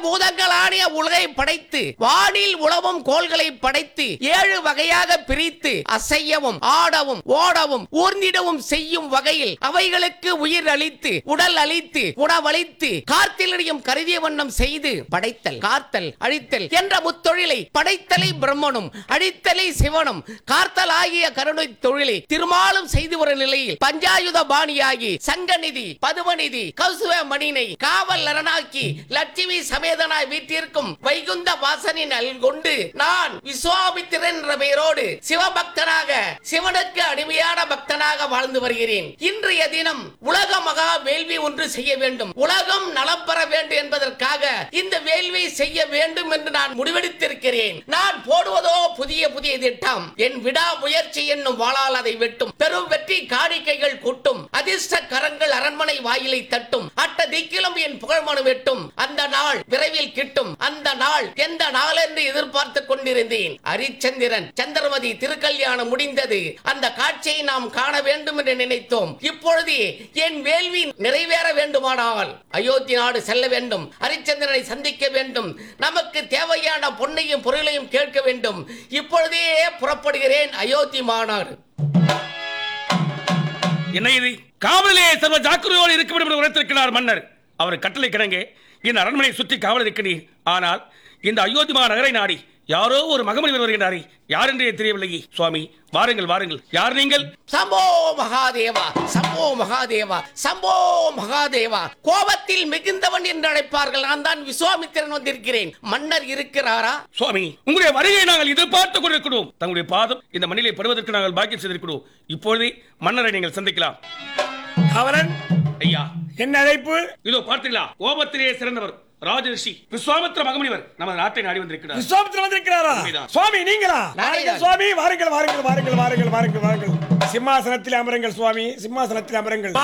பஞ்சபூதங்களானிய உலகை படைத்து வானில் உழவும் கோள்களை படைத்து ஏழு வகையாக பிரித்து அசையவும் ஆடவும் ஓடவும் ஊர்ந்திடவும் செய்யும் வகையில் அவைகளுக்கு உயிர் அளித்து உடல் அளித்து உணவளித்து கார்த்திலடியும் கருதிய வண்ணம் செய்து படைத்தல் காத்தல் அழித்தல் என்ற முத்தொழிலை படைத்தலை பிரம்மனும் அழித்தலை சிவனும் காத்தல் ஆகிய கருணை தொழிலை திருமாலும் செய்து வரும் நிலையில் பஞ்சாயுத பாணியாகி சங்கநிதி பதுமநிதி கௌசுவ மணினை காவல் அரணாக்கி லட்சுமி சமேதனாய் வீட்டிற்கும் வைகுந்த வாசனின் அல் கொண்டு நான் விஸ்வாமித்திரன் என்ற பெயரோடு சிவபக்தனாக சிவனுக்கு அடிமையான பக்தனாக வாழ்ந்து வருகிறேன் இன்றைய தினம் உலக மகா வேள்வி ஒன்று செய்ய வேண்டும் உலகம் நலம் பெற வேண்டும் என்பதற்காக இந்த வேள்வி செய்ய வேண்டும் என்று நான் முடிவெடுத்திருக்கிறேன் நான் போடுவதோ புதிய புதிய திட்டம் என் விடா முயற்சி என்னும் வாழால் அதை வெட்டும் பெரும் வெற்றி காணிக்கைகள் கூட்டும் அதிர்ஷ்ட கரங்கள் அரண்மனை வாயிலை தட்டும் அட்ட திக்கிலும் என் புகழ்மனு வெட்டும் அந்த நாள் விரைவில் கிட்டும் அந்த நாள் எந்த நாள் என்று எதிர்பார்த்து கொண்டிருந்தேன் ஹரிச்சந்திரன் சந்திரமதி திருக்கல்யாணம் முடிந்தது அந்த காட்சியை நாம் காண வேண்டும் என்று நினைத்தோம் இப்பொழுது என் வேள்வி நிறைவேற வேண்டுமானால் அயோத்தி நாடு செல்ல வேண்டும் ஹரிச்சந்திரனை சந்திக்க வேண்டும் நமக்கு தேவையான பொன்னையும் பொருளையும் கேட்க வேண்டும் இப்பொழுதே புறப்படுகிறேன் அயோத்தி மாநாடு என்ன இது காவலிலே சர்வ ஜாக்கிரதையோடு இருக்க வேண்டும் என்று உரைத்திருக்கிறார் மன்னர் அவர் கட்டளை கிடங்க இந்த அரண்மனை சுற்றி காவல் இருக்கிறீர் ஆனால் இந்த அயோத்திமா நகரை நாடி யாரோ ஒரு மகமனிதர் வருகிறாரே யார் என்றே தெரியவில்லையே சுவாமி வாருங்கள் வாருங்கள் யார் நீங்கள் சம்போ மகாதேவா சம்போ மகாதேவா சம்போ மகாதேவா கோபத்தில் மிகுந்தவன் என்று அழைப்பார்கள் நான் தான் விஸ்வாமித்திரன் வந்திருக்கிறேன் மன்னர் இருக்கிறாரா சுவாமி உங்களுடைய வருகையை நாங்கள் எதிர்பார்த்து கொண்டிருக்கிறோம் தங்களுடைய பாதம் இந்த மண்ணிலே படுவதற்கு நாங்கள் பாக்கியம் செய்திருக்கிறோம் இப்பொழுதே மன்னரை நீங்கள் சந்திக்கலாம் காவலன் ஐயா என்ன அழைப்பு இதோ பார்த்தீங்களா கோபத்திலே சிறந்தவர் ராஜரிஷி விஸ்வாமித்திர மகமுனிவர் நமது நாட்டை நாடி வந்திருக்கிறார் விஸ்வாமித்திரன் வந்திருக்கிறாரா உண்மைதான். சுவாமி நீங்களா நானே வாருங்கள் தான். சுவாமி வாருங்கள் வாருங்கள் வாருங்கள் வாருங்கள் வாருங்கள் வாருங்கள் சிம்மாசனத்தில் அமருங்கள் சுவாமி சிம்மாசனத்தில் அமருங்கள்